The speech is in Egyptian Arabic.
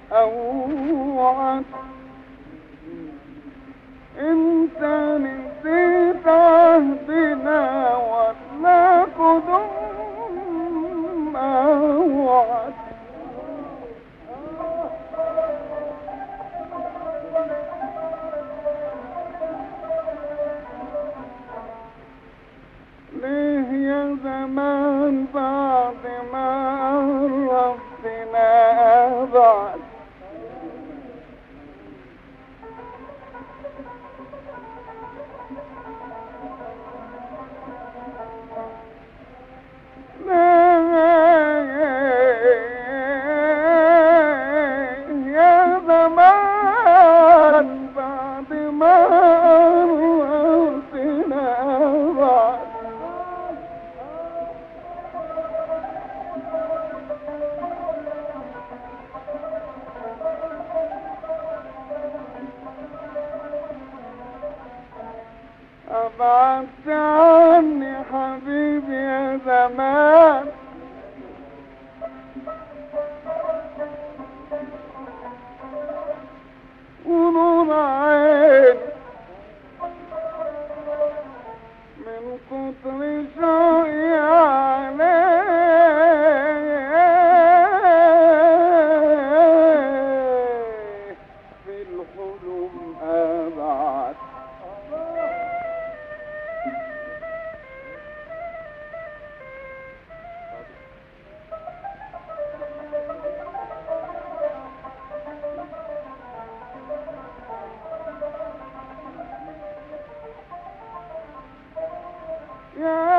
أوعد انت نسيت عهدنا ولا قدم أوعد ليه يا زمان بعد ما عرفتنا أبعد ليه يا زمان بعد ما عرفتنا أبعد أبعدت عني حبيبي يا زمان ونور عين من كتر شوقي عليه في الحلم أبعد يا